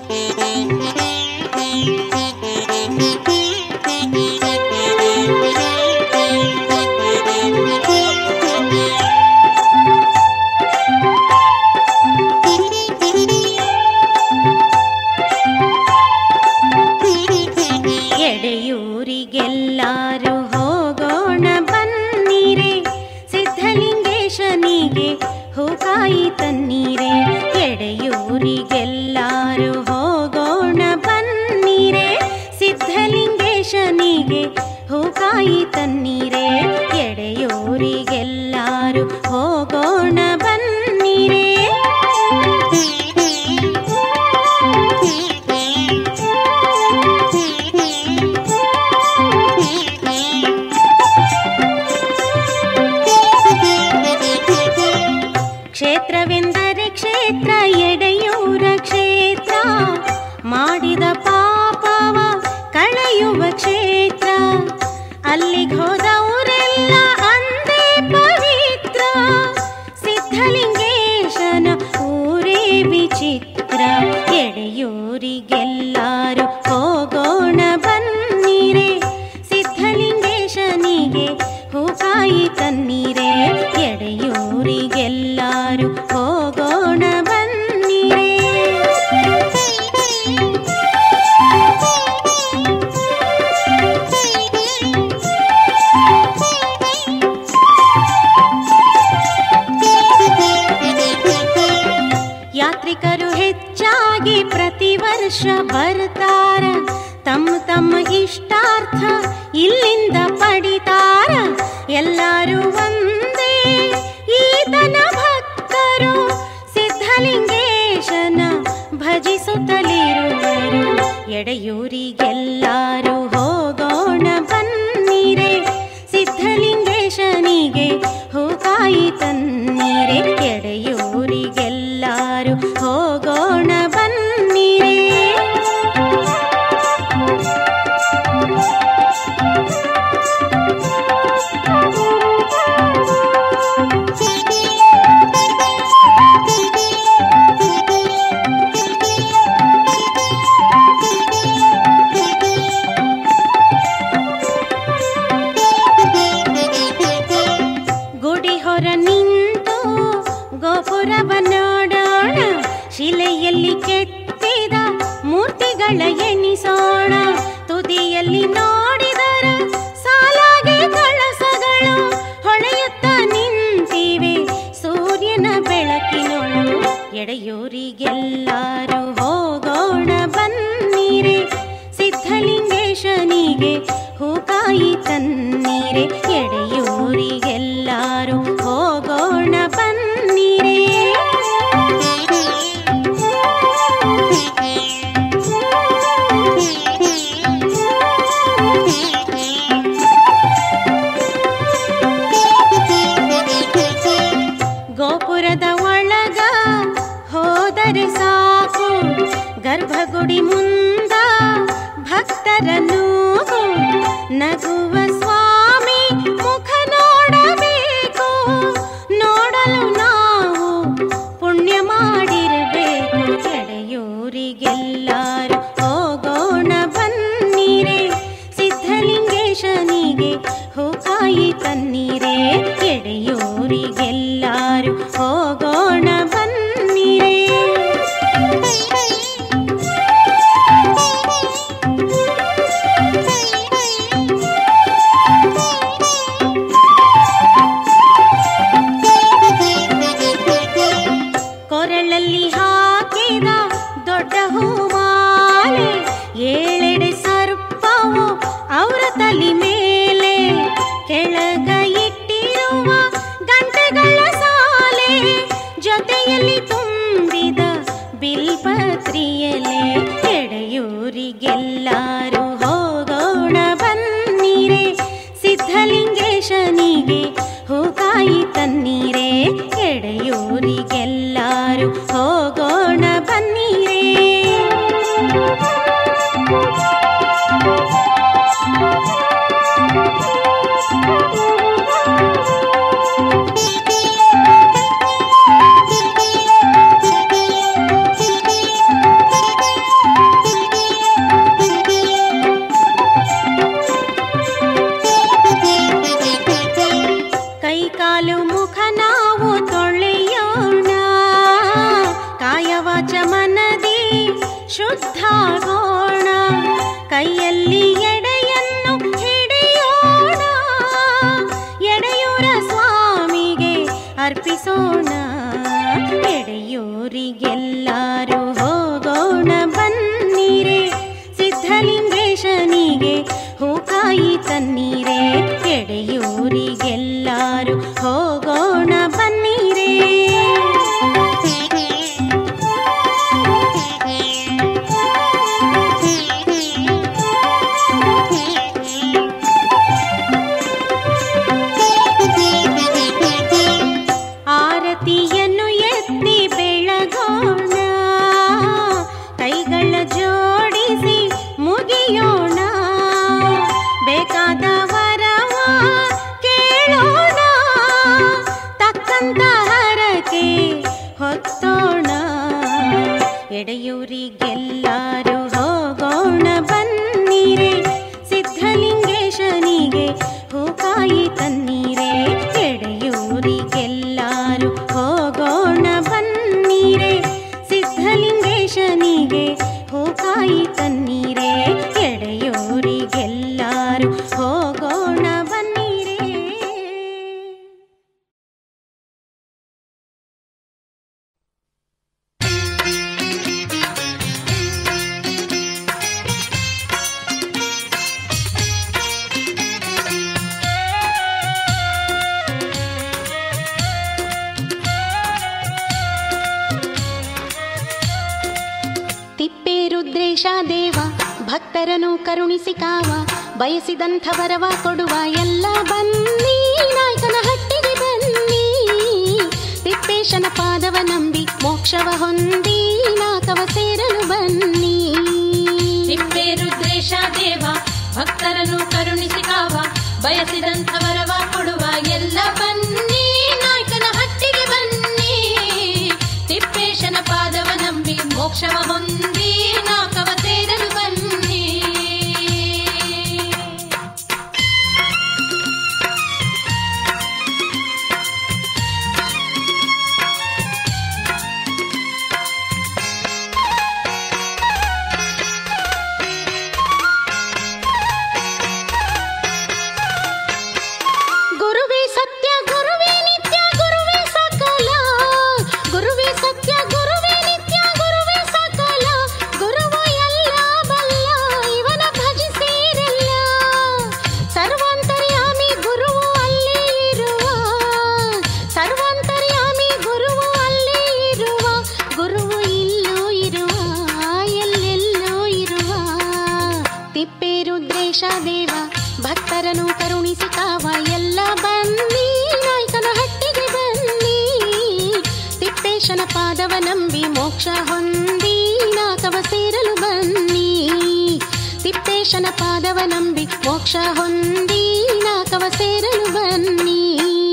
ಎಡೆಯೂರಿಗೆಲ್ಲಾರು ಹೋಗೋಣ ಬನ್ನಿರೆ ಸಿದ್ಧಲಿಂಗೇಶನಿಗೆ ಹೂಕಾಯಿ ತನ್ನೀರೆ ಎಡೆಯೂರಿಗೆಲ್ಲಾರು ಹೋಗೋಣ ಬನ್ನಿರೆ ಸಿದ್ಧಲಿಂಗೇಶನಿಗೆ ಹೂಕಾಯಿ ತನ್ನೀರೆ ಎಡೆಯೂರಿಗೆಲ್ಲಾರು ಹೋಗೋಣ ಬನ್ನಿರೆ ಕ್ಷೇತ್ರವೆಂದರೆ ಕ್ಷೇತ್ರ ಎಡೆಯೂರ ಕ್ಷೇತ್ರ ಮಾಡಿದ ಪಾಪವ ಕಳೆಯುವ ಕ್ಷೇತ್ರ ಅಲ್ಲಿಗೆ ಹೋದವರೆಲ್ಲ ಅಂದೇ ಪವಿತ್ರ ಸಿದ್ಧಲಿಂಗೇಶನ ಊರೇ ವಿಚಿತ್ರ ಎಡೆಯೂರಿಗೆಲ್ಲಾರು ಹೋಗೋಣ ಬನ್ನಿರೆ ಸಿದ್ಧಲಿಂಗೇಶನಿಗೆ ಹೂಕಾಯಿ ತನ್ನೀರೆ ಎಡೆಯೂರಿಗೆಲ್ಲಾರು ಹೋಗೋಣ ಬನ್ನಿರೆ ಯಾತ್ರಿಕರು ಹೆಚ್ಚಾಗಿ ಪ್ರತಿ ವರ್ಷ ಬರ್ತಾರ ತಮ್ಮ ತಮ್ಮ ಇಷ್ಟಾರ್ಥ ಇಲ್ಲಿಂದ ಪಡಿತಾರ ಎಲ್ಲರೂ ಒಂದೇ ಈತನ ಭಕ್ತರು ಸಿದ್ಧಲಿಂಗೇಶನ ಭಜಿಸುತ್ತಲಿರುವರು ಎಡೆಯೂರಿಗೆಲ್ಲಾರು ಹೋಗೋಣ ಬನ್ನಿರೆ ಸಿದ್ಧಲಿಂಗೇಶನಿಗೆ ಹೂಕಾಯಿ ತನ್ನೀರೆ ಎಡೆಯೂರಿಗೆಲ್ಲಾರು ಹೋಗೋಣ ಬನ್ನಿರೆ ಗುಡಿ ಹೊರ ನಿಂತು ಗೋಪುರವ ನೋಡೋಣ ಶಿಲೆಯಲ್ಲಿ ಕೆತ್ತಿದ ಮೂರ್ತಿಗಳ ಎಣಿಸೋಣ ತುದಿಯಲ್ಲಿ ನೋಡಿದರ ಸಾಲಾಗಿ ಕಳಸಗಳು ಹೊಳೆಯುತ್ತ ನಿಂತಿವೆ ಸೂರ್ಯನ ಬೆಳಕಿನೊಳು ಎಡೆಯೂರಿಗೆಲ್ಲಾರು ಹೋಗೋಣ ಬನ್ನಿರೆ ಸಿದ್ಧಲಿಂಗೇಶನಿಗೆ ಹೂಕಾಯಿ ತನ್ನೀರೆ ಎಡೆಯೂರಿಗೆಲ್ಲಾರು ಹೋಗೋಣ ಬನ್ನಿರೆ ಗೋಪುರದ ಒಳಗ ಹೋದರೆ ಸಾಕು ಗರ್ಭಗುಡಿ ಮುಂದ ಭಕ್ತರ ನೂಗು ನಗುವ ಸ್ವಾಮಿ ಮುಖ ನೋಡಬೇಕು ನೋಡಲು ನಾವು ಪುಣ್ಯ ಮಾಡಿರಬೇಕು ಎಡೆಯೂರಿಗೆಲ್ಲಾರು ಹೋಗೋಣ ಬನ್ನಿರೆ ಸಿದ್ಧಲಿಂಗೇಶನಿಗೆ ಹೂಕಾಯಿ ತನ್ನೀರೆ ಎಡೆಯೂರಿಗೆಲ್ಲಾರು ಹೋಗೋಣ ಬನ್ನಿರೆ ಕೊರಳಲ್ಲಿ ಹಾಕಿದ ದೊಡ್ಡ ಹೂಮಾಲೆ ಏಳೆಡೆ ಸರ್ಪವು ಅವರ ತಲೆ ಮೇಲೆ ಕೆಳಗ ಇಟ್ಟಿರುವ ಗಂಟೆಗಳ ಸಾಲೆ ಜೊತೆಯಲ್ಲಿ ತುಂಬಿದ ಬಿಲ್ಪತ್ರಿಯಲೆ ಎಡೆಯೂರಿಗೆಲ್ಲಾರು ಹೋಗೋಣ ಬನ್ನಿರೆ ಸಿದ್ಧಲಿಂಗೇಶನಿಗೆ ಹೂಕಾಯಿ ತನ್ನೀರೆ ಎಡೆಯೂರಿಗೆಲ್ಲಾರು ಹೋಗೋಣ ಬನ್ನಿರೆ ವಾಚಮನದಿ ಶುದ್ಧಾಗೋಣ ಕೈಯಲ್ಲಿ ಎಡೆಯನ್ನು ಹಿಡಿಯೋಣ ಎಡೆಯೂರ ಸ್ವಾಮಿಗೆ ಅರ್ಪಿಸೋಣ ಎಡೆಯೂರಿಗೆಲ್ಲರೂ ಹೋಗೋಣ ಬನ್ನಿರೆ ಸಿದ್ಧಲಿಂಗೇಶನಿಗೆ ಹೂಕಾಯಿ ತನ್ನೀರೆ ಎಡೆಯೂರಿಗೆಲ್ಲರೂ ಹೋಗೋಣ ಬನ್ನಿರೆ ಆರತಿಯನ್ನು ಎತ್ತಿ ಬೆಳಗೋಣ ಕೈಗಳ ಜೋಡಿಸಿ ಮುಗಿಯೋಣ ಬೇಕಾದ ವರವ ಕೇಳೋಣ ತಕ್ಕಂತ ಹರಕೆ ಹೊತ್ತೋಣ ಎಡೆಯೂರಿಗೆಲ್ಲರೂ ಹೋಗೋಣ ಬನ್ನಿರೆ ಸಿದ್ಧಲಿಂಗೇಶನಿಗೆ ಹೂಕಾಯಿ ತನ್ನೀರೆ ಎಡೆಯೂರಿಗೆಲ್ಲರೂ ಹೋಗೋಣ ಬನ್ನಿರೆ ಸಿದ್ಧಲಿಂಗೇಶನಿಗೆ ಹೂಕಾಯಿ ತನ್ನೀರೆ ಎಡೆಯೂರಿಗೆಲ್ಲರೂ ಹೋಗೋಣ ಬನ್ನಿರೆ ತಿಪ್ಪೇರುದ್ರೇಶ ದೇವ ಭಕ್ತರನು ಕರುಣಿಸಿ ಕಾವ ಬಯಸಿದಂಥ ವರವ ಕೊಡುವ ಎಲ್ಲ ಬನ್ನಿ ನಾಯಕನ ಹಟ್ಟಿಗೆ ಬನ್ನಿ ತಿಪ್ಪೇಶನ ಪಾದವ ನಂಬಿ ಮೋಕ್ಷವ ಹೊಂದಿ ನಾಕವ ಸೇರಲು ಬನ್ನಿ ತಿಪ್ಪೇರುದ್ರೇಶ ದೇವ ಭಕ್ತರನ್ನು ಕರುಣಿಸಿ ಕಾವ ಬಯಸಿದಂಥ ವರವ ಕೊಡುವ ಎಲ್ಲ ಬನ್ನಿ ನಾಯಕನ ಹಟ್ಟಿಗೆ ಬನ್ನಿ ತಿಪ್ಪೇಶನ ಪಾದವ ನಂಬಿ ಮೋಕ್ಷವ ಹೊಂದಿ ನಾಕವ ಸೇರಲು ಬನ್ನಿ ಗುರುವೇ ಸತ್ಯ ಗುರುವೇ ನಿತ್ಯ ಗುರುವೇ ಸಕಲ ಗುರುವೇ ಸತ್ಯ ಗುರುವೇ ನಿತ್ಯ ಗುರುವೇ ಸಕಲ ಗುರುವ ಎಲ್ಲ ಬಲ್ಲ ಇವನ ಭಜಿಸಿರಲ್ಲ ಸರ್ವಾಂತರ್ಯಾಮಿ ಗುರುವು ಅಲ್ಲಿ ಇರುವ ಸರ್ವಾಂತರ್ಯಾಮಿ ಗುರುವು ಅಲ್ಲಿ ಇರುವ ಗುರುವು ಇಲ್ಲೂ ಇರುವ ಎಲ್ಲೆಲ್ಲೂ ಇರುವ ತಿಪ್ಪೇರುದ್ರೇಶ ದೇವ ಭಕ್ತರನು ಕರುಣಿಸಿ ಕಾವ ಎಲ್ಲ ಬನ್ನಿ ನಾಯಕನ ಹಟ್ಟಿಗೆ ಬನ್ನಿ ತಿಪ್ಪೇಶನ ಪಾದವ ನಂಬಿ ಮೋಕ್ಷ ಹೊಂದಿ ನಾಕವ ಸೇರಲು ಬನ್ನಿ ತಿಪ್ಪೇಶನ ಪಾದವ ನಂಬಿ ಮೋಕ್ಷ ಹೊಂದಿ ನಾಕವ ಸೇರಲು ಬನ್ನಿ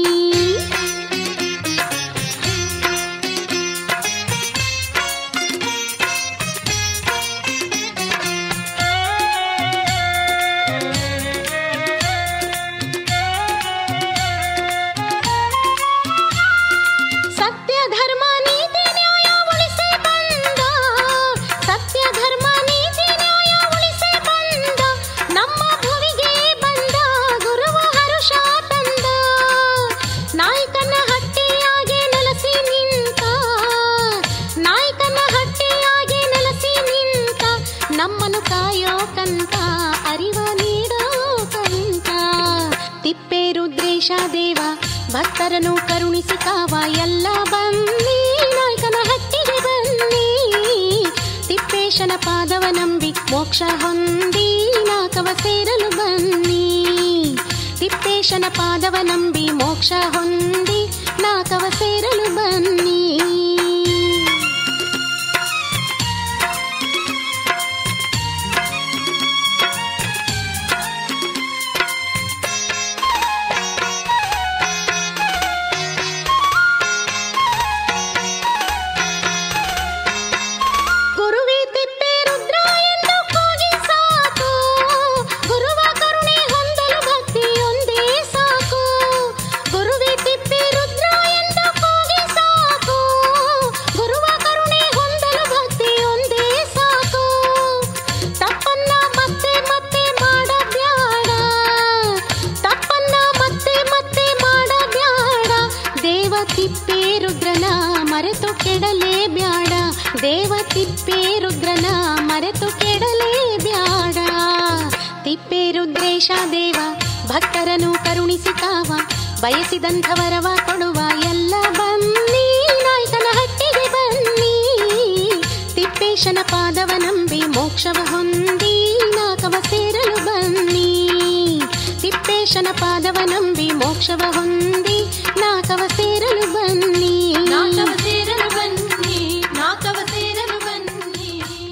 ಸತ್ಯ ಧರ್ಮ ನೀತಿ ನ್ಯಾಯ ಉಳಿಸಿ ಬಂದ ಸತ್ಯ ಧರ್ಮ ನೀತಿ ನ್ಯಾಯ ಉಳಿಸಿ ಬಂದ ನಮ್ಮ ಭುವಿಗೆ ಬಂದ ಗುರುವ ಹರುಷ ತಂದ ನಾಯಕನ ಹಟ್ಟಿಯಾಗಿ ನೆಲೆಸಿ ನಿಂತ ನಾಯಕನ ಹಟ್ಟಿಯಾಗಿ ನೆಲೆಸಿ ನಿಂತ ನಮ್ಮನ್ನು ಕಾಯೋ ಕಂತ ಅರಿವ ನೀಡೋ ಕಂತ ತಿಪ್ಪೇರುದ್ರೇಶ ದೇವ ಭಕ್ತರನು ಕರುಣಿಸಿ ಕಾವ ಎಲ್ಲ ಬನ್ನಿ ನಾಯಕನ ಹಟ್ಟಿಗೆ ಬನ್ನಿ ತಿಪ್ಪೇಶನ ಪಾದವ ನಂಬಿ ಮೋಕ್ಷ ಹೊಂದಿ ನಾಕವ ಸೇರಲು ಬನ್ನಿ ತಿಪ್ಪೇಶನ ಪಾದವ ನಂಬಿ ಮೋಕ್ಷ ಹೊಂದಿ ನಾಕವ ಸೇರಲು ಬನ್ನಿ ಗುರುವೇ ತಿಪ್ಪೆ ರುದ್ರ ಎಂದು ಕೂಗಿ ಸಾಕು ಗುರುವ ಕರುಣೆ ಹೊಂದಲು ಭಕ್ತಿಯೊಂದೇ ಸಾಕು ಗುರುವೇ ತಿಪ್ಪೆ ರುದ್ರ ಎಂದು ಕೂಗಿ ಸಾಕು ತಿಪ್ಪೆ ರುದ್ರನ ಮರೆತು ಕೆಡಲೇ ಬ್ಯಾಡ ತಿಪ್ಪೆ ರುದ್ರೇಶ ದೇವ ಭಕ್ತರನ್ನು ಕರುಣಿಸಿ ಕಾವ ಬಯಸಿದಂಥವರವ ಕೊಡುವ ಎಲ್ಲ ಬನ್ನಿ ನಾಯಕನ ಹಟ್ಟಿಗೆ ಬನ್ನಿ ತಿಪ್ಪೇಶನ ಪಾದವ ನಂಬಿ ಮೋಕ್ಷವ ಹೊಂದಿ ನಾಕವ ಸೇರಲು ಬನ್ನಿ ತಿಪ್ಪೇಶನ ಪಾದವ ನಂಬಿ ಮೋಕ್ಷವ ಹೊಂದಿ ನಾಕವ ಸೇರಲು ಬನ್ನಿ ನಾಕವ ಸೇರಲು ಬನ್ನಿ ನಾಕವ ಸೇರಲು ಬನ್ನಿ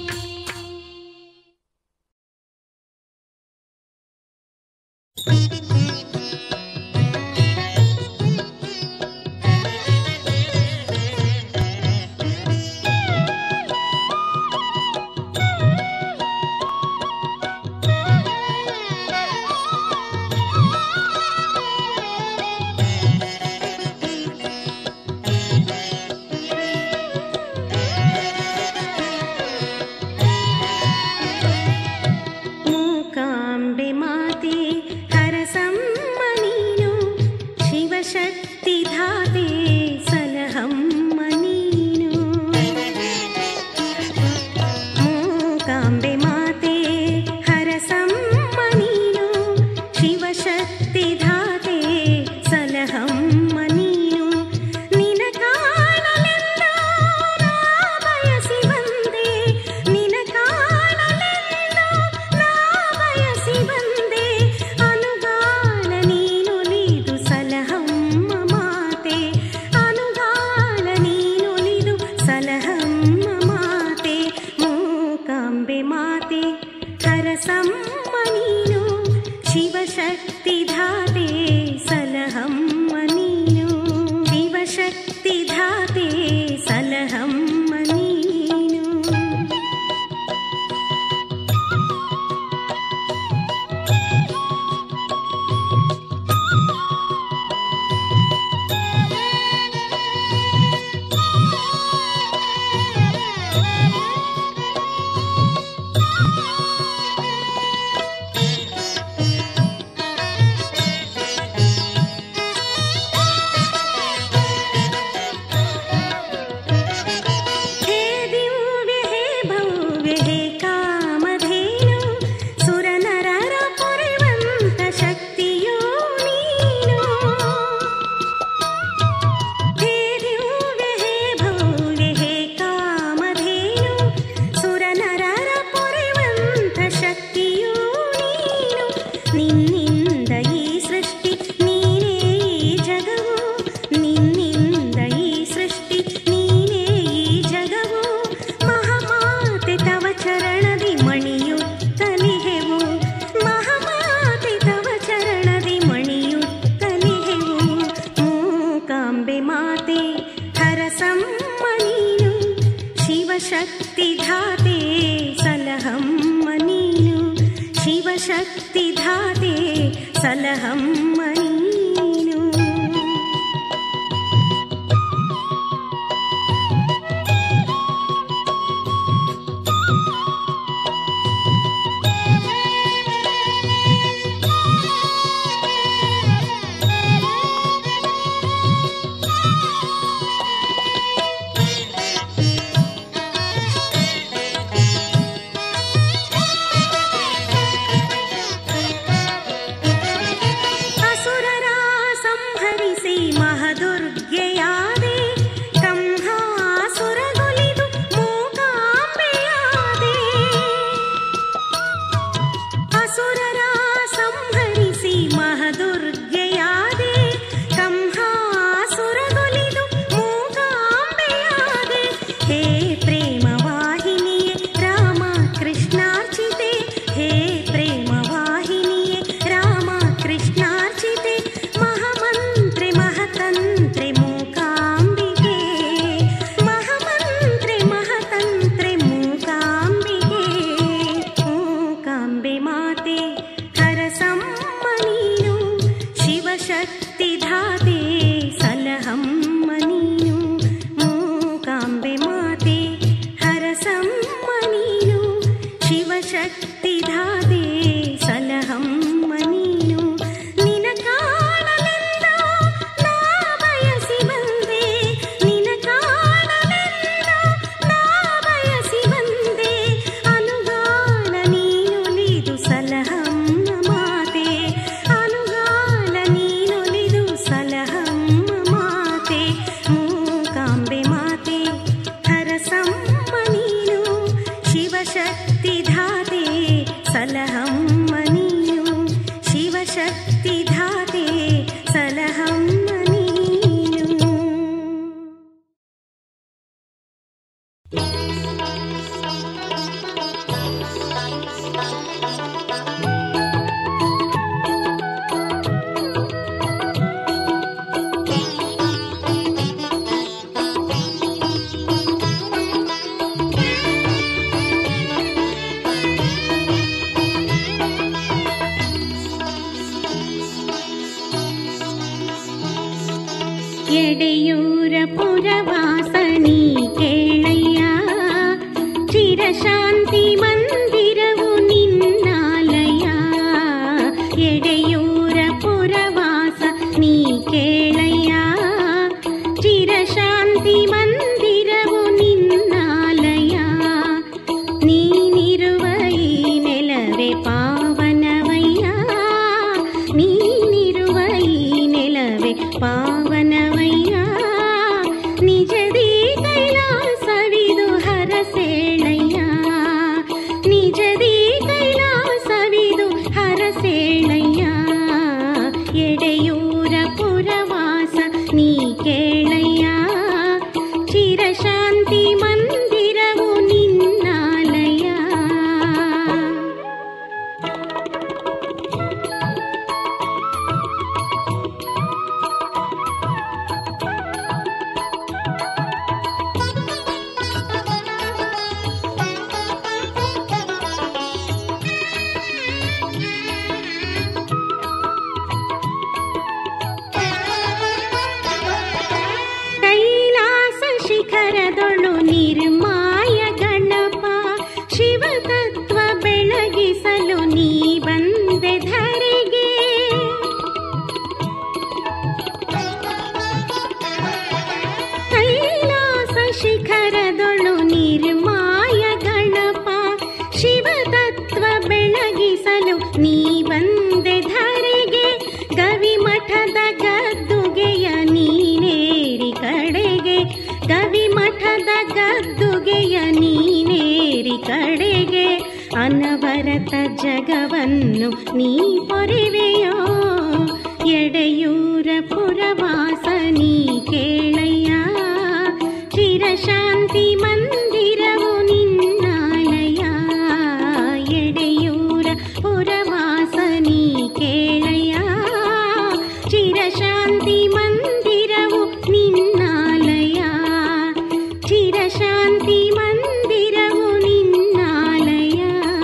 ಮೂಕಾಂಬೆ ಮಾತೆ ಹರಸಮ್ಮ ನೀನು ಶಿವಶಕ್ತಿ ಧಾತೆ ಸಲಹಮ್ಮ ನೀನು ಮೂಕಾಂಬೆ ಮಾತೆ ಹರಸಮ್ಮ ನೀನು ಶಿವಶಕ್ತಿ ಧಾತೆ ಸಲಹಮ್ಮ ನೀನು ನಿನ ಕಾಣಲೆಂದು ನಾ ಬಯಸಿ ಬಂದೆ ನಿನ ಕಾಣಲೆಂದು ನಾ ಬಯಸಿ ಬಂದೆ ಅನುಗಾಲ ನೀನುಲಿದು ಸಲಹಮ್ಮ ಮಾತೆ ಅನುಗಾಲ ನೀನುಲಿದು ಸಲಹಮ್ಮ ಮಾತೆ ಮೂಕಾಂಬೆ ಮಾತೆ ಹರಸಮ್ಮ ನೀನು ಶಿವಶಕ್ತಿ ಧಾತೆ ಸಲಹಮ್ಮ ನೀನು ಶಿವಶಕ್ತಿ ಧಾತೆ ಸಲಹಮ್ಮ ನೀನು ಹೇ ದಿವ್ಯ ಹೇ ಭವ್ಯ ಹೇ ಕಾಮಧೇನು ಸುರನರರ ಪೊರೆವಂತ ಶಕ್ತಿಯೋ ನೀನು ಹೇ ದಿವ್ಯ ಹೇ ಭವ್ಯ ಹೇ ಕಾಮಧೇನು ಸುರನರರ ಪೊರೆವಂತ ಶಕ್ತಿಯೋ ನೀನು ನಿನ್ನಿಂದ ಈ ಸೃಷ್ಟಿ ನೀನೇ ಈ ಜಗವು ನಿನ್ನಿಂದ ಈ ಸೃಷ್ಟಿ ನೀನೇ ಈ ಜಗವು ಮಹಾಮಾತೆ ತವ ಚರಣದಿ ಮಣಿಯುತ್ತಲಿಹೆವು ಮಹಾಮಾತೆ ತವ ಚರಣದಿ ಮಣಿಯುತ್ತಲಿಹೆವು ಮೂಕಾಂಬೆ ಮಾತೆ ಹರಸಮ್ಮ ನೀನು ಶಿವಶಕ್ತಿ ಧಾತೆ ಸಲಹಮ್ಮ ನೀನು ಶಿವಶಕ್ತಿ ಧಾತೆ ಸಲಹಮ್ಮ ನೀನು ಅಸುರ ಚಿರಶಾಂತಿ ಮಂದಿರವು ನಿನ್ನಾಲಯ ಎಡೆಯೂರ ಪುರವಾಸ ನೀ ಕೇಳಯ್ಯ ಚಿರಶಾಂತಿ ಮಂದಿರವು ನಿನ್ನಾಲಯ ನೀನಿರುವ ಈ ನೆಲವೇ ಪಾವನವಯ್ಯ ನೀನಿರುವ ಈ ನೆಲವೇ ಪಾವನವಯ್ಯ ನಿಜದಿ ಕೈಲಾಸವಿದು ಹರಸೇಳಯ್ಯ ನಿಜದಿ ಕೈಲಾಸವಿದು ಹರಸೇಳಯ್ಯ ಎಡೆಯೂರ ಪುರವಾಸ ನೀ ಕೇಳಯ್ಯ ಚಿರಶಾಂತಿ ಮಂದಿರವು ನಿನ್ನಾಲಯ ಕೈಲಾಸ ಶಿಖರದೊಳು ನಿರ್ಮಾಯ ಗಣಪ ಶಿವತತ್ವ ಬೆಳಗಿಸಲು ನೀ ಬಂದೆ ಧರೆಗೆ ಕೈಲಾಸ ಶಿಖರದೊಳು ನಿರ್ಮಾಯ ಗಣಪ ಶಿವತತ್ವ ಬೆಳಗಿಸಲು ನೀ ಬಂದೆ ಧರೆಗೆ ಗವಿಮಠದ ಗದ್ದುಗೆಯ ನೀನೇರಿ ಕಡೆಗೆ ಗವಿಮಠದ ಗದ್ದುಗೆಯ ನೀನೇರಿ ಕಡೆಗೆ ಅನವರತ ಜಗವನ್ನು ನೀ ಪೊರೆವೆಯೋ ಎಡೆಯೂರ ಪುರವಾಸ ನೀ ಕೇಳಯ್ಯ ಚಿರಶಾಂತಿ ಮಂದಿರವು ನಿನ್ನಾಲಯ ಎಡೆಯೂರ ಪುರವಾಸ ನೀ ಕೇಳಯ್ಯ ಚಿರಶಾಂತಿ ಮಂದಿರವು ನಿನ್ನಾಲಯ ಚಿರಶಾಂತಿ ಮಂದಿರವು ನಿನ್ನಾಲಯ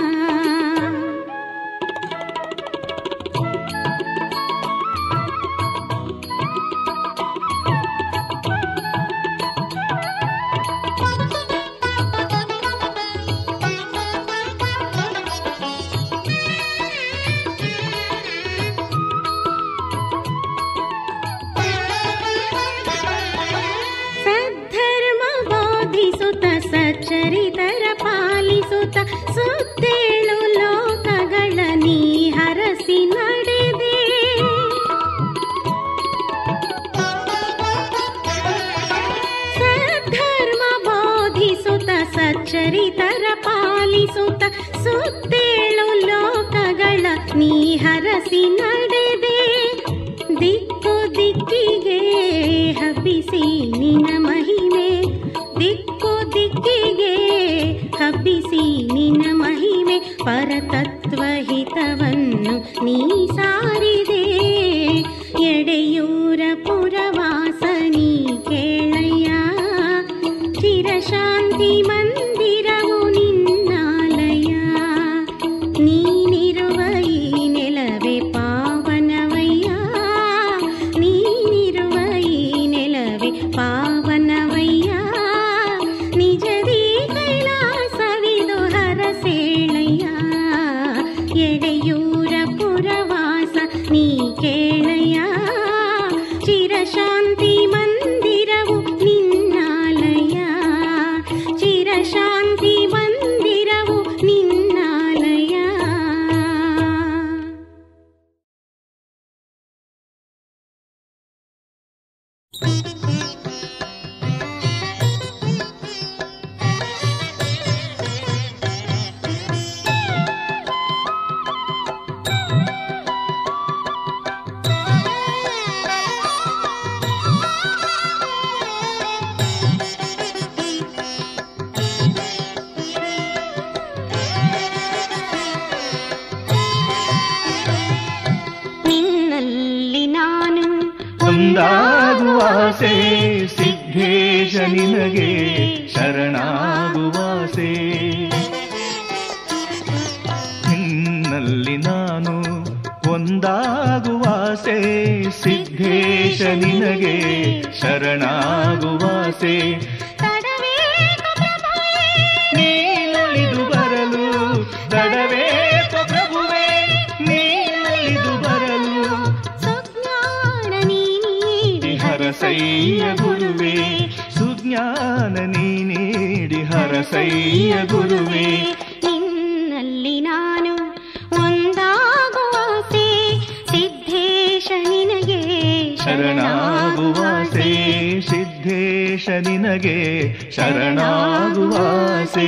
ಸದ್ಧರ್ಮ ಬೋಧಿಸುತ್ತ ಸಚ್ಚರಿತರ ಪಾಲಿಸುತ್ತ ಸುತ್ತೇಳು ಲೋಕಗಳ ನೀ ಹರಸಿ ನಡೆದೆ ಸದ್ಧರ್ಮ ಬೋಧಿಸುತ್ತ ಸಚ್ಚರಿತರ ಪಾಲಿಸುತ್ತ ಸುತ್ತೇಳು ಲೋಕಗಳ ನೀ ಹರಸಿ ನಡೆದೆ ದಿಕ್ಕು ದಿಕ್ಕಿಗೆ ಹಬ್ಬಿಸಿ ನಿನ ಮಹಿಮೆ ದಿಕ್ಕು ದಿಕ್ಕಿಗೆ ಹಬ್ಬಿಸಿ ನಿನ ಮಹಿಮೆ ಪರತತ್ವ ಹಿತವನ್ನು ನೀ ಸಾರಿದೆ ಎಡೆಯೂರ ಪುರವಾಸ ನೀ ಕೇಳಯ್ಯ ಚಿರಶಾಂತಿ ಮಂದಿರವು ನಿನ್ನಾಲಯ ನೀನಿರುವ ಈ ನೆಲವೇ ಪಾವನವಯ್ಯ ನೀನಿರುವ ಈ ನೆಲವೇ ಪಾವನವಯ್ಯ ನಿಜದಿ ಕೈಲಾಸವಿದು ಹರಸೇಳಯ್ಯ ಎಡೆಯೂರ ಪುರವಾಸ ನೀ ಕೇಳಯ್ಯ ಚಿರಶಾಂತಿ ಮಂದಿರವು ನಿನ್ನಾಲಯ ಚಿರಶಾಂತಿ ಮಂದಿರವು ನಿನ್ನಾಲಯ ನಿನ್ನಲ್ಲಿ ನಾನು ಒಂದಾಗುವಾಸೆ ಸಿದ್ಧೇಶ ನಿನಗೆ ಶರಣಾಗುವಾಸೆ ನಿನ್ನಲ್ಲಿ ನಾನು ಒಂದಾಗುವಾಸೆ ಸಿದ್ಧೇಶ ನಿನಗೆ ಶರಣಾಗುವಾಸೆ ತಡವೇಕ ಪ್ರಭುವೇ ನೀನು ಹರಸಯ್ಯ ಗುರುವೇ ನಿನ್ನಲ್ಲಿ ನಾನು ಒಂದಾಗುವಾಸೆ ಸಿದ್ಧೇಶ ನಿನಗೆ ಶರಣಾಗುವಾಸೆ ಸಿದ್ಧೇಶ ನಿನಗೆ ಶರಣಾಗುವಾಸೆ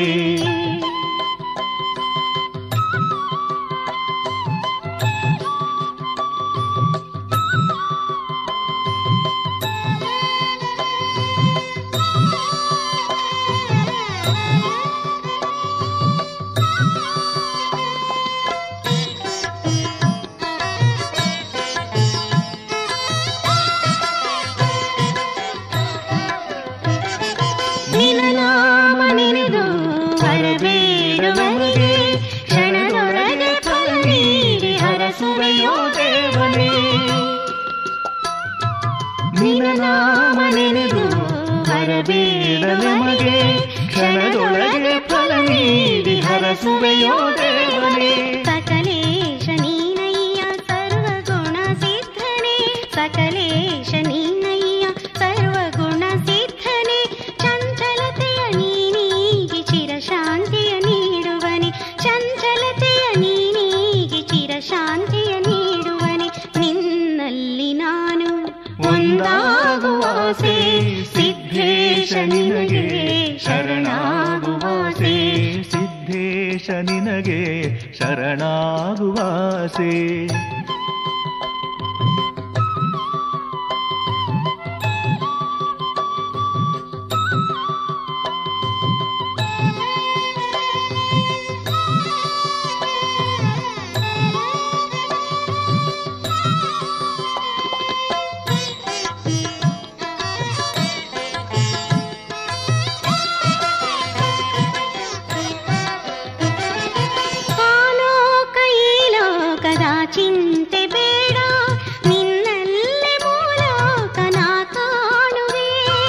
ನಿನ್ನ ನಾಮ ನೆನೆದು ಬರಬೇಡುವನಿಗೆ ಕ್ಷಣದೊಳಗೆ ಫಲ ನೀಡಿ ಹರಸುವೆಯೋ ದೇವನೇ ನಿನ್ನ ನಾಮ ನೆನೆದು ಬರಬೇಡ ನಮಗೆ ಕ್ಷಣದೊಳಗೆ ಫಲ ನೀಡಿ ಹರಸುವೆಯೋ ದೇವನೇ ಸಕಲೇಶ ನೀನಯ್ಯ ಸರ್ವಗುಣ ಸಿದ್ಧನೆ ಸಕಲೇಶ ನೀನಯ್ಯ ಸರ್ವಗುಣ ಸಿದ್ಧನೆ ಚಂಚಲತೆಯ ನೀನೀಗಿ ಚಿರಶಾಂತಿಯ ನೀಡುವನೆ ಚಂಚಲತೆಯ ನೀನೀಗಿ ಚಿರಶಾಂತಿಯ ನೀಡುವನೆ ನಿನ್ನಲ್ಲಿ ನಾನು ಒಂದಾಗುವಾಸೆ ಸಿದ್ಧೇಶ ನಿನಗೆ ಶರಣಾಗುವಾಸೆ ಸಿದ್ಧೇಶ ನಿನಗೆ ಶರಣಾಗುವಾಸೆ ಆಲೋಕ ಈ ಲೋಕದ ಚಿಂತೆ ಬೇಡ ನಿನ್ನಲ್ಲೇ ಮೂಲೋಕನ ಕಾಣುವೆ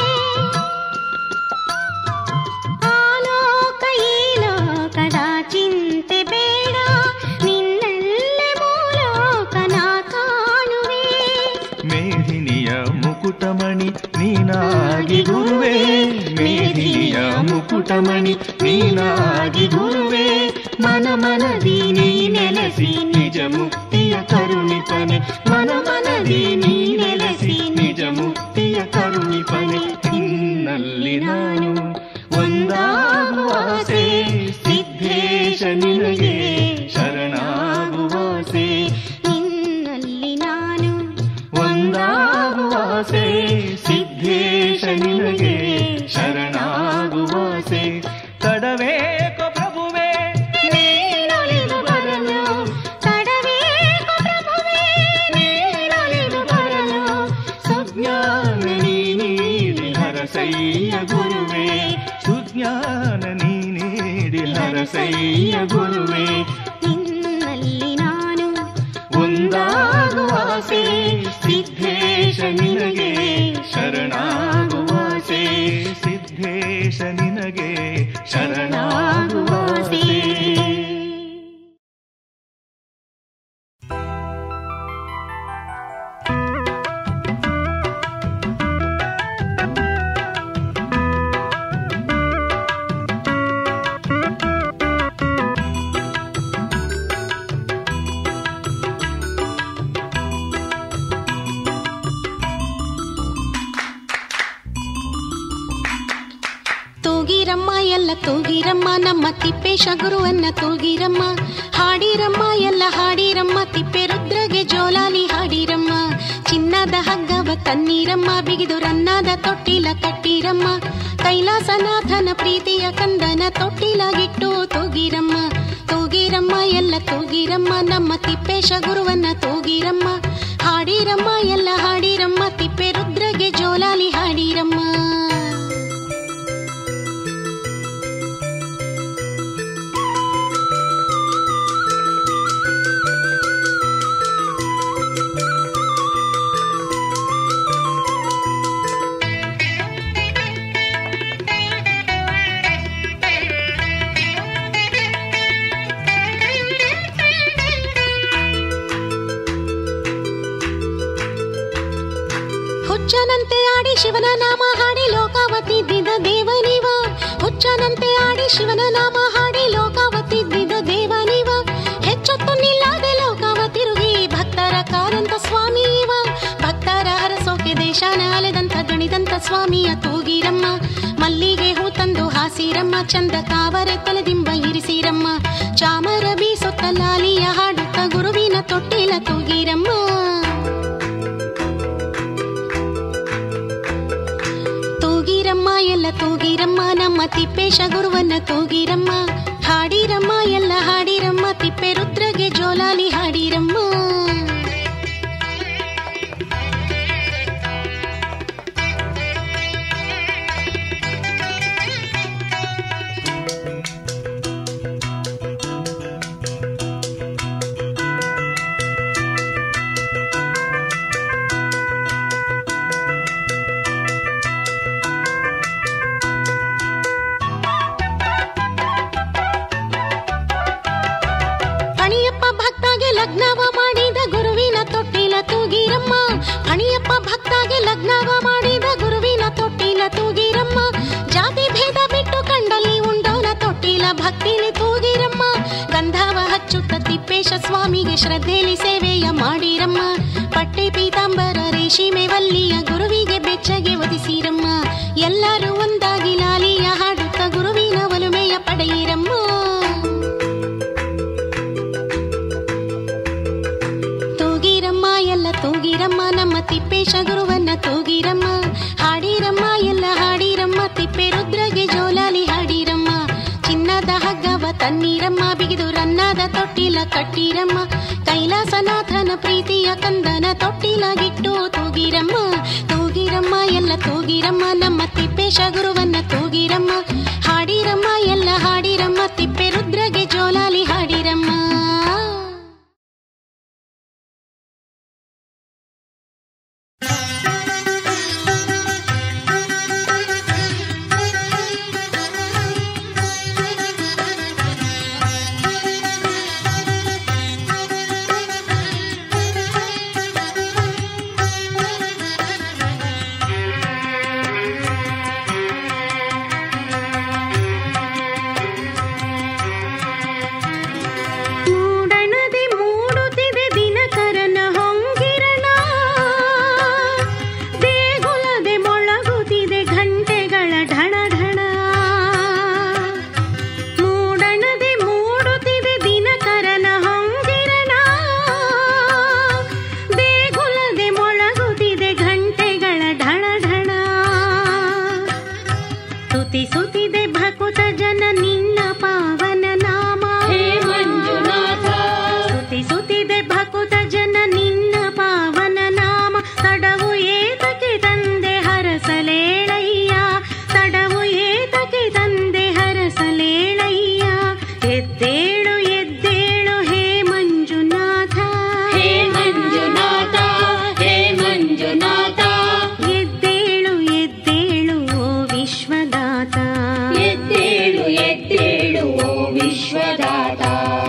ಆಲೋಕ ಈ ಲೋಕದ ಚಿಂತೆ ಬೇಡ ನಿನ್ನಲ್ಲೇ ಮೂಲೋಕನ ಕಾಣುವೆ ಮೇದಿನಿಯ ಮುಕುಟಮಣಿ ನೀನಾಗಿ ಗುರುವೇ ಮೇದಿನಿಯ ಮುಕುಟಮಣಿ ನೀನಾಗಿ ಗುರುವೇ ಮನ ಮನದಿ ನೀ ನೆಲೆಸಿ ನಿಜ ಮುಕ್ತಿಯ ಕರುಣಿಪನೆ ಮನ ಮನದಿ ನೀ ನೆಲೆಸಿ ನಿಜ ಮುಕ್ತಿಯ ಕರುಣಿಪನೆ ನಿನ್ನಲ್ಲಿ ನಾನು ಒಂದಾಗುವಾಸೆ ಸಿದ್ಧೇಶ ನಿನಗೆ ಶರಣಾಗುವಾಸೆ ನಿನ್ನಲ್ಲಿ ನಾನು ಒಂದಾಗುವಾಸೆ ಸಿದ್ಧೇಶ ನಿನಗೆ ಶರಣಾಗುವಾಸೆ ತಡವೇಕೋ ಪ್ರಭುವೇ ನೀನೊಲಿದು ಬರಲು ತಡಬೇಕು ಪ್ರಭುವೇ ನೀನೊಲಿದು ಬರಲು ಸುಜ್ಞಾನ ನೀ ನೀಡಿ ಹರಸಯ್ಯ ಗುರುವೇ ಸುಜ್ಞಾನ ನೀ ನೀಡಿ ಹರಸಯ್ಯ ಗುರುವೇ ನಿನ್ನಲ್ಲಿ ನಾನು ಒಂದಾಗುವಾಸೆ ಸಿದ್ಧೇಶ ನಿನಗೆ ಶರಣಾಗುವಾಸೆ ಸಿದ್ಧೇಶ ನಿನಗೆ ಶರಣಾಗುವಾಸೆ ತೂಗಿರಮ್ಮ ಎಲ್ಲ ತೂಗಿರಮ್ಮ ನಮ್ಮ ತಿಪ್ಪೇಶ ಗುರುವನ್ನ ತೂಗಿರಮ್ಮ ಹಾಡಿರಮ್ಮ ಎಲ್ಲ ಹಾಡಿರಮ್ಮ ತಿಪ್ಪೆ ರುದ್ರಗೆ ಜೋಲಾಲಿ ಹಾಡಿರಮ್ಮ ಚಿನ್ನದ ಹಗ್ಗವ ತನ್ನೀರಮ್ಮ ಬಿಗಿದು ರನ್ನಾದ ತೊಟ್ಟಿಲ ಕಟ್ಟಿರಮ್ಮ ಕೈಲಾಸನಾಥನ ಪ್ರೀತಿಯ ಕಂದನ ತೊಟ್ಟಿಲಾಗಿಟ್ಟು ತೂಗಿರಮ್ಮ ತೂಗಿರಮ್ಮ ಎಲ್ಲ ತೂಗಿರಮ್ಮ ನಮ್ಮ ತಿಪ್ಪೇಶ ಗುರುವನ್ನ ತೂಗಿರಮ್ಮ ಹಾಡಿರಮ್ಮ ಎಲ್ಲ ಹಾಡಿರಮ್ಮ ತಿಪ್ಪೆ ರುದ್ರಗೆ ಜೋಲಾಲಿ ಹಾಡಿರಮ್ಮ ಹುಚ್ಚನಂತೆ ಆಡಿ ಶಿವನ ನಾಮ ಹಾಡಿ ಲೋಕಾವತಿ ದಿದ ದೇವನಿವ ಹುಚ್ಚನಂತೆ ಆಡಿ ಶಿವ ಸ್ವಾಮಿಯ ತೂಗಿರಮ್ಮ ಮಲ್ಲಿಗೆ ಹೂ ತಂದು ಹಾಸಿರಮ್ಮ ಚಂದ ತಾವರೆ ತಲೆದಿಂಬ ಇರಿಸಿರಮ್ಮ ಚಾಮರ ಬೀಸುತ್ತ ಲಾಲಿಯ ಹಾಡುತ್ತ ಗುರುವಿನ ತೊಟ್ಟಿಲ ತೂಗಿರಮ್ಮ ತೂಗಿರಮ್ಮ ಎಲ್ಲ ತೂಗಿರಮ್ಮ ನಮ್ಮ ತಿಪ್ಪೇಶ ಗುರುವನ್ನ ತೂಗಿರಮ್ಮ ಹಾಡಿರಮ್ಮ ಎಲ್ಲ ಹಾಡಿರಮ್ಮ ತಿಪ್ಪೆ ರುದ್ರಗೆ ಜೋಲಾಲಿ ಹಾಡಿರಮ್ಮ ಅಣಿಯಪ್ಪ ಭಕ್ತಾಗೆ ಲಗ್ನವ ಮಾಡಿದ ಗುರುವಿನ ತೊಟ್ಟಿಲ ತೂಗಿರಮ್ಮ ಅಣಿಯಪ್ಪ ಭಕ್ತಾಗೆ ಲಗ್ನವ ಮಾಡಿದ ಗುರುವಿನ ತೊಟ್ಟಿಲ ತೂಗಿರಮ್ಮ ಜಾತಿ ಭೇದ ಬಿಟ್ಟು ಕಂಡಲ್ಲಿ ಉಂಡೋನ ತೊಟ್ಟಿಲ ಭಕ್ತಿಲಿ ತೂಗಿರಮ್ಮ ಗಂಧವ ಹಚ್ಚುತ್ತ ತಿಪ್ಪೇಶ ಸ್ವಾಮಿಗೆ ಶ್ರದ್ಧೆಲಿ ಸೇವೆಯ ಮಾಡಿರಮ್ಮ ಪಟ್ಟೆ ಪೀತಾಂಬರ ರೇಷಿಮೆ ವಲ್ಲಿಯ ಗುರುವಿಗೆ ಬೆಚ್ಚಗೆ ಒದಿಸಿರಮ್ಮ ಎಲ್ಲರೂ ಒಂದಾಗಿ ಲಾಲಿಯ ಹಾಡುತ್ತ ಗುರುವಿನ ಒಲುಮೆಯ ಪಡೆಯಿರಮ್ಮ ತೂಗಿರಮ್ಮ ಎಲ್ಲ ತೂಗಿರಮ್ಮ ನಮ್ಮ ತಿಪ್ಪೇಶ ಗುರುವನ್ನ ತೂಗಿರಮ್ಮ ಹಾಡಿರಮ್ಮ ಎಲ್ಲ ಹಾಡಿರಮ್ಮ ತಿಪ್ಪೆ ರುದ್ರಗೆ ಜೋಲಾಲಿ ಹಾಡಿರಮ್ಮ ಚಿನ್ನದ ಹಗ್ಗವ ತನ್ನೀರಮ್ಮ ಬಿಗಿದು ರನ್ನಾದ ತೊಟ್ಟಿಲ ಕಟ್ಟಿರಮ್ಮ ಕೈಲಾಸನಾಥನ ಪ್ರೀತಿಯ ಕಂದನ ತೊಟ್ಟಿಲಾಗಿಟ್ಟು ತೂಗಿರಮ್ಮ ತೂಗಿರಮ್ಮ ಎಲ್ಲ ತೂಗಿರಮ್ಮ ನಮ್ಮ ತಿಪ್ಪೇಶ ಗುರುವನ್ನ ತೂಗಿರಮ್ಮ ಹಾಡಿರಮ್ಮ ಎಲ್ಲ ಹಾಡಿರಮ್ಮ ತಿಪ್ಪೆ ರುದ್ರಗೆ ಜೋಲಾಲಿ ಹಾಡಿರಮ್ಮ ಮೂಡಣದೆ ಮೂಡುತ್ತಿದೆ ದಿನಕರನ ಹೊಂಗಿರಣ ದೇಗುಲದೆ ಮೊಳಗುತ್ತಿದೆ ಘಂಟೆಗಳ ಢಣ ಢಣ ಮೂಡಣದೆ ಮೂಡುತ್ತಿದೆ ದಿನಕರನ ಹೊಂಗಿರಣ ದೇಗುಲದೆ ಮೊಳಗುತ್ತಿದೆ ಘಂಟೆಗಳ ಢಣ ಢಣ ಸ್ತುತಿಸುತ್ತಿದೆ ಭಕುತ ಜನ ನಿನ್ನ ಪಾವನ ನಾಮ ಹೇ ಮಂಜುನಾಥ ಸ್ತುತಿಸುತ್ತಿದೆ ಭಕುತ ಜನ ನಿನ್ನ ಪಾವನ ನಾಮ ತಡವು ಏತಕ್ಕೆ ತಂದೆ ಹರಸಲೇಳಯ್ಯ ತಡವು ಏತಕ್ಕೆ ತಂದೆ ಹರಸಲೇಳಯ್ಯ ಎದ್ದೇಳು ಎದ್ದೇಳು ಹೇ ಮಂಜುನಾಥ ಹೇ ಮಂಜುನಾಥ ಹೇ ಮಂಜುನಾಥ ಎದ್ದೇಳು ಎದ್ದೇಳು ಓ ವಿಶ್ವದಾತ ಎದ್ದೇಳು ಎದ್ದೇಳು ಓ ವಿಶ್ವದಾತ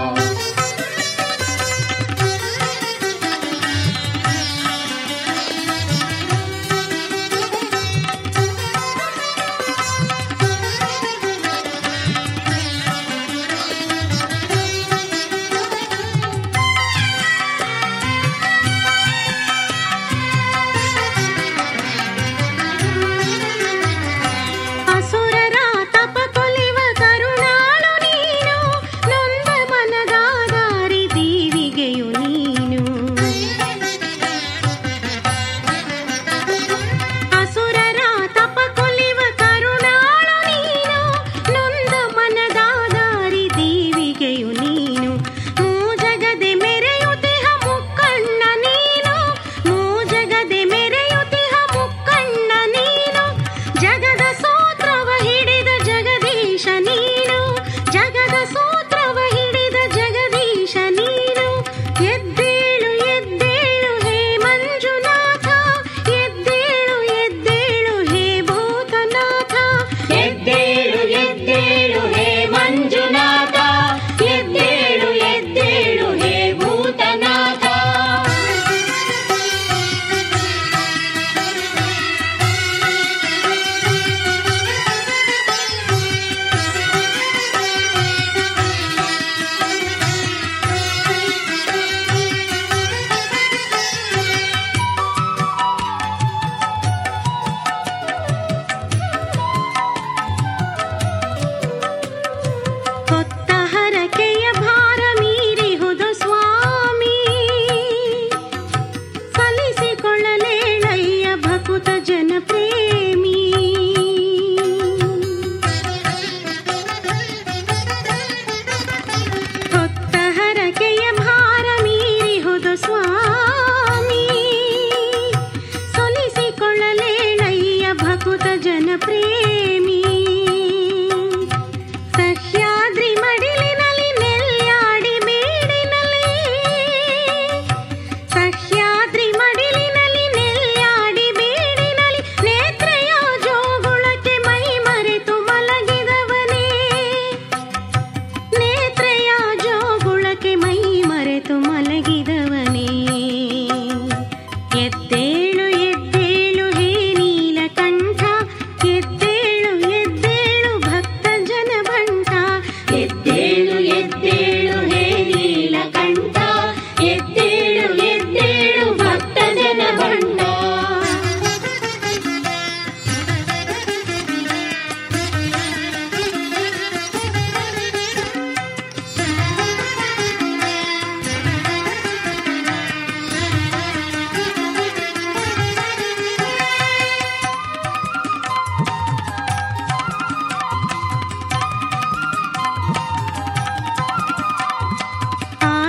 ಅಸುರರ ತಪ ಕೊಲಿವ ಕರುಣಾಳು ನೀನು ನೊಂದ ಮನದಾದಾರಿ ದೀವಿಗೆಯು ನೀನು ಅಸುರರ ತಪ ಕೊಲಿವ ಕರುಣಾಳು ನೀನು ನೊಂದ ಮನದಾದಾರಿ ದೀವಿಗೆಯು ನೀನು ಮೂಜಗದೆ ಮೆರೆಯುತಿಹ ಮುಕ್ಕಣ್ಣ ನೀನು ಮೂಜಗದೆ ಮೆರೆಯುತಿಹ ಮುಕ್ಕಣ್ಣ ನೀನು ಜಗದ ಸೂತ್ರವ ಹಿಡಿದ ಜಗದೀಶ ನೀನು ಜಗದ ಸೂತ್ರವ ಹಿಡಿದ ಜಗದೀಶ ನೀನು ಎದ್ದೇಳು ಎದ್ದೇಳು ಹೇ ಮಂಜುನಾಥ ಎದ್ದೇಳು ಎದ್ದೇಳು ಹೇ ಭೂತನಾಥ ಎದ್ದೇಳು ಎದ್ದೇಳು ಹೇ ಮಂಜುನಾಥ ಎದ್ದೇಳು ಎದ್ದೇಳು ಹೇ ಭೂತನಾಥ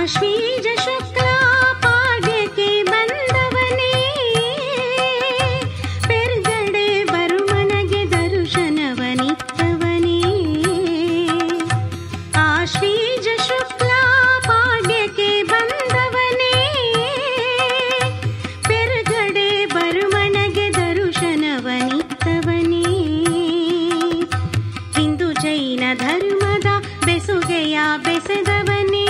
ಆಶ್ವೀಜ ಶುಕ್ಲ ಪಾಡ್ಯಕ್ಕೆ ಬಂದವನೇ ಪೆರ್ಗಡೆ ಬರುಮನಗೆ ದರ್ಶನವನಿತ್ತವನೇ ಆಶ್ವೀಜ ಶುಕ್ಲ ಪಾಡ್ಯಕ್ಕೆ ಬಂದವನೇ ಪೆರ್ಗಡೆ ಬರುಮನಗೆ ದರ್ಶನವನಿತ್ತವನೇ ಹಿಂದೂ ಜೈನ ಧರ್ಮದ ಬೆಸುಗೆಯ ಬೆಸೆದವನೇ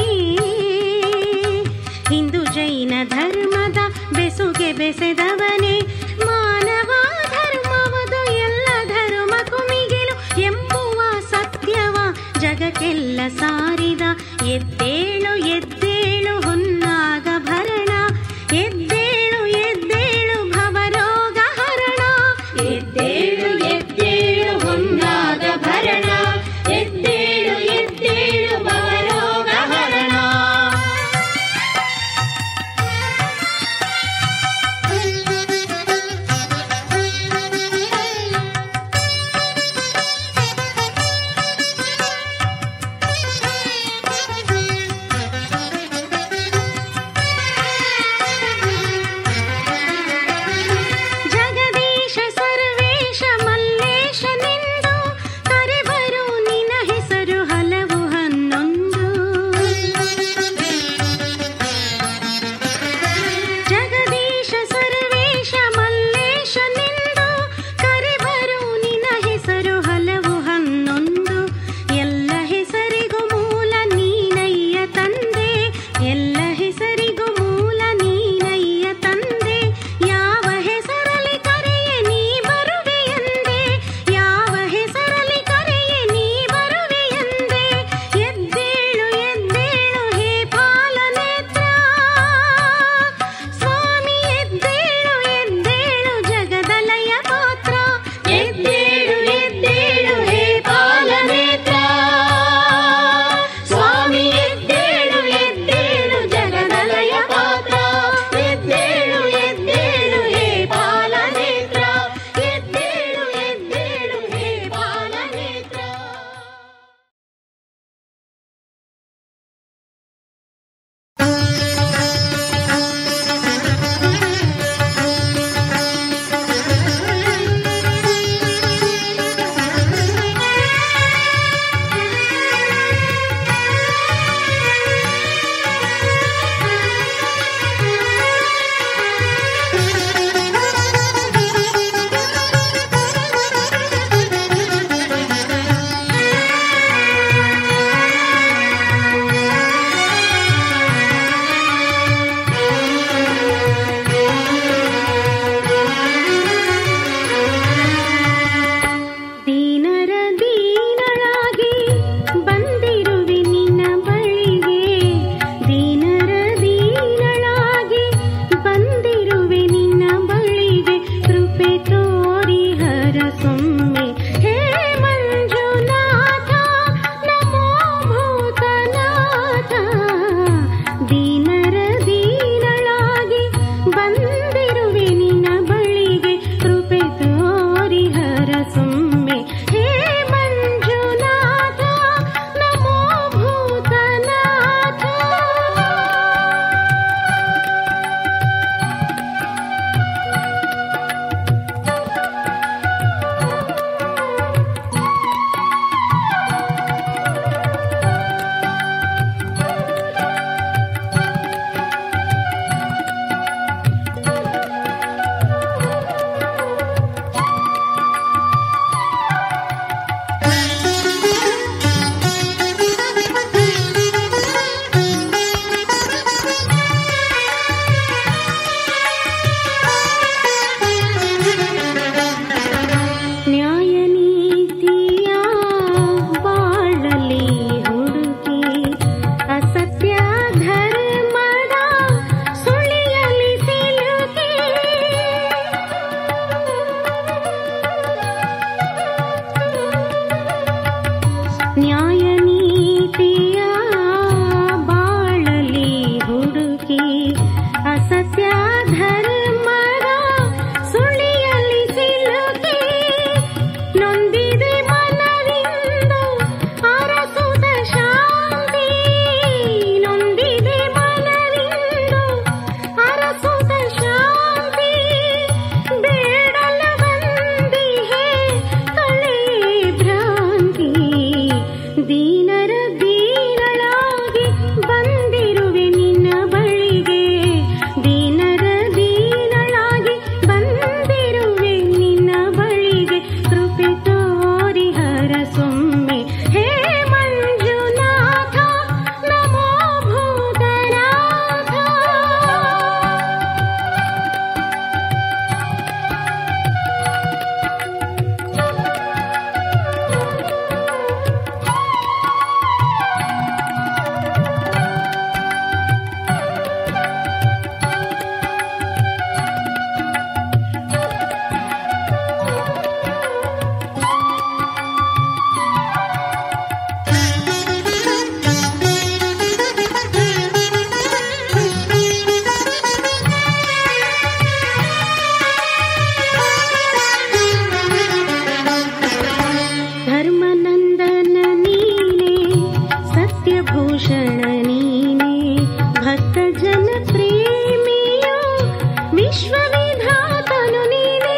ಹಿಂದೂ ಜೈನ ಧರ್ಮದ ಬೆಸುಗೆ ಬೆಸೆದವನೇ ಮಾನವ ಧರ್ಮವದು ಎಲ್ಲ ಧರ್ಮಕ್ಕೂ ಮಿಗಿಲು ಎಂಬುವ ಸತ್ಯವ ಜಗಕ್ಕೆಲ್ಲ ಸಾರಿದ ಎದ್ದೇಳು ಎದ್ದೇಳು ಹೊನ್ನಾಗ ಭರಣ ಎದ್ದೇಳು ಎದ್ದೇಳು ಭವರೋಗ ಹರಣ ಎದ್ದೇಳು ಎದ್ದೇಳು ಹೊನ್ನಾದ ಭರಣ ಎದ್ದೇಳು ಎದ್ದೇಳು ಭವರೋಗ ಹರಣ ಿ ಸತ್ಯಭೂಷಣ ನೀನೇ ಭಕ್ತ ಜನ ಪ್ರೇಮಿಯೋ ವಿಶ್ವವಿಧಾತನು ನೀನೇ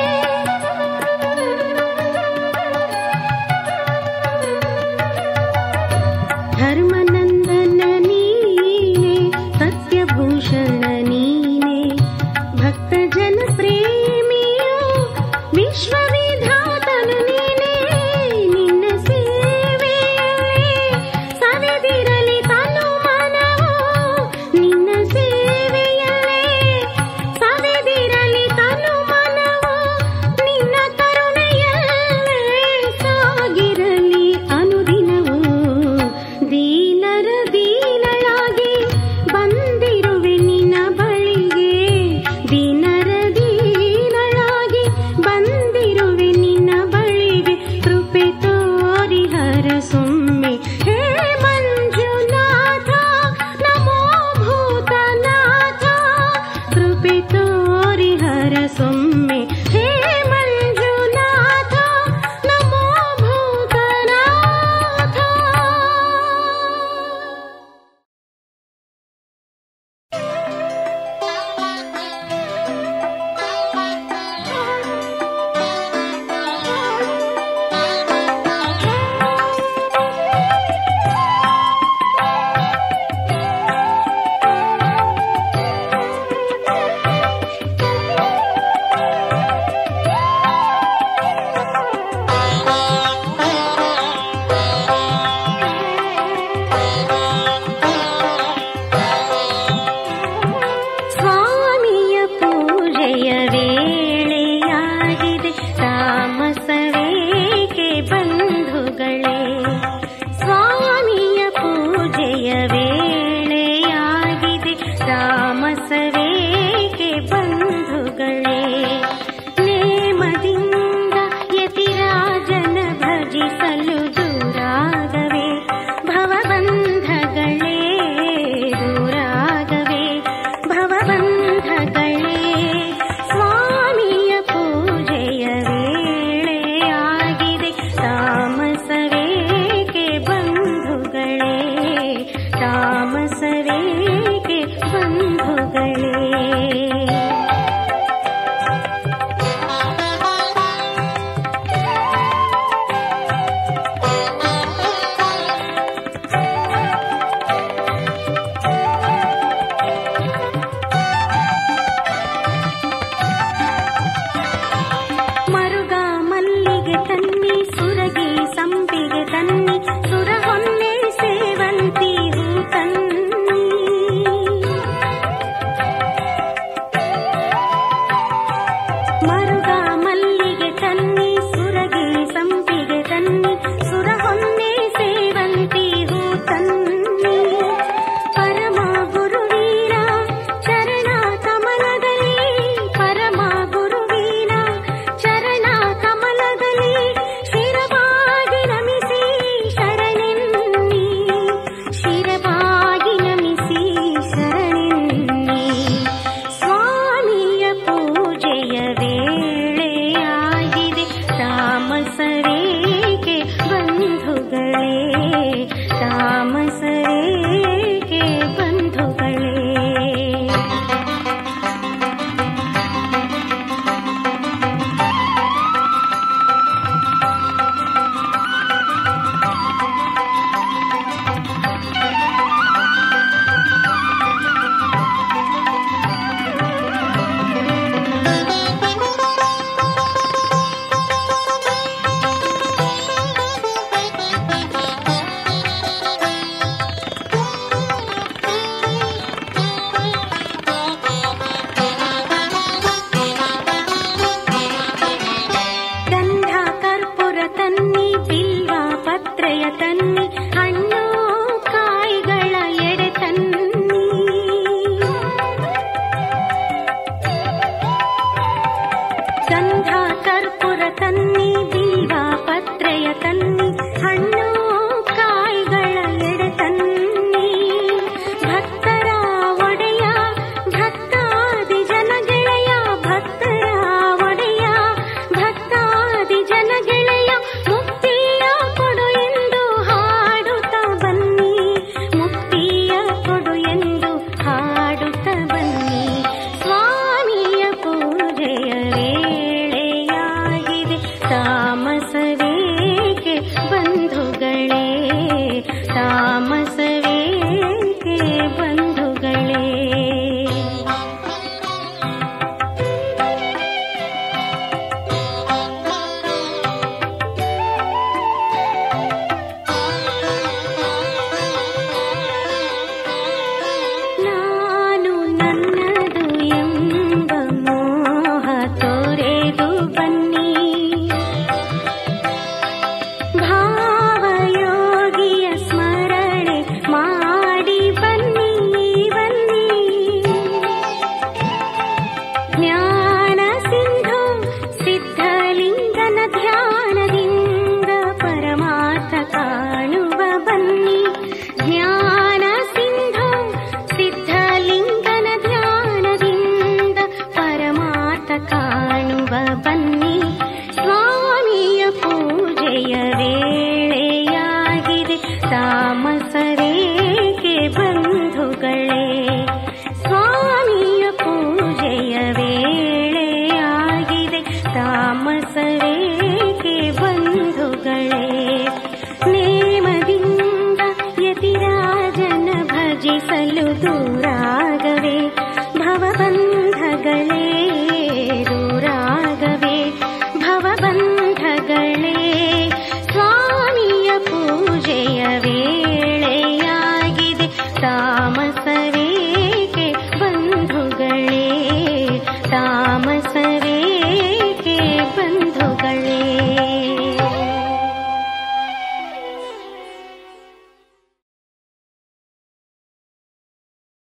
ಧರ್ಮನಂದನ ನೀನೇ ಸತ್ಯಭೂಷಣ ನೀನೇ ಭಕ್ತ ಜನ ಪ್ರೇಮಿಯೋ ವಿಶ್ವವಿಧಾತನು ನೀನೇ ನಿನ್ನ ಸೇವೆಯಲ್ಲೇ ಸವೆದಿರಲಿ ತನು ಮನವೋ ನಿನ್ನ ಸೇವೆಯಲ್ಲೇ ಸವೆದಿರಲಿ ತನು ಮನವೋ ನಿನ್ನ ಕರುಣೆಯಲ್ಲೇ ಸಾಗಿರಲಿ ಅನುದಿನವೂ ದೀನರ ದೀನಳಾಗಿ ಬಂದಿರುವೆ ನಿನ್ನ ಬಳಿಗೆ ದೀನರ ದೀನಳಾಗಿ ಬಂದಿರುವೆ ನಿನ್ನ ಬಳಿಗೆ ಕೃಪೆ ತೋರಿ ಹರಸೊಮ್ಮೆ ಹೇ ಮಂಜುನಾಥ ನಮೋ ಭೂತನಾಥ ಕೃಪೆ ತೋರಿ ಹರಸೊಮ್ಮೆ ಹೇ ಮಂಜುನಾಥ ನಮೋ ಭೂತನಾಥ ಸ್ವಾಮಿಯ ಪೂಜೆಯ ವೇಳೆಯಾಗಿದೆ ತಾಮಸವೇಕೆ ಬಂಧುಗಳೇ ಸ್ವಾಮಿಯ ಪೂಜೆಯ ವೇಳೆಯಾಗಿದೆ ತಾಮಸವೇಕೆ ಬಂಧುಗಳೇ ನೇಮದಿಂದ ಯತಿರಾಜನ ಭಜಿಸಲು ದೂರಾಗವೇ ಭವಬಂಧಗಳೇ ದೂರಾಗವೇ ಭವಬಂಧಗಳೇ ಸ್ವಾಮಿಯ ಪೂಜೆಯ ವೇಳೆಯಾಗಿದೆ ತಾಮಸವೇಕೆ ಬಂಧುಗಳೇ ತಾಮಸವೇಕೆ ಬಂಧುಗಳೇ ಮರುಗ ಮಲ್ಲಿಗೆ ತನ್ನಿ ಸುರಗಿ ಸಂಪಿಗೆ ತನ್ನಿ ಸುರ ಹೊನ್ನೆ ಸೇವಂತಿ ಹೂ ತನ್ನಿ ಮರುಗ ಮಲ್ಲಿಗೆ ತನ್ನಿ ಸುರಗಿ ಸಂಪಿಗೆ ತನ್ನಿ ಸುರ ಹೊನ್ನೆ ಸೇವಂತಿ ಹೂ ತನ್ನಿ ಪರಮ ಗುರುವೀರ ಚರಣ ಕಮಲದಲ್ಲಿ ಪರಮ ಗುರುವೀರ ಚರಣ ಕಮಲದಲ್ಲಿ ಶಿರವಾಗಿ ನಮಿಸಿ ಶರಣೆನ್ನಿ ಶಿರವಾಗಿ ನಮಿಸಿ ಶರಣೆನ್ನಿ ಸ್ವಾಮಿಯ ಪೂಜೆಯ ವೇಳೆಯಾಗಿದೆ ತಾಮಸವೇಕೆ ಬಂಧುಗಳೇ ತಾಮಸವೇಕೆ ಬಂಧುಗಳೇ ದೂರ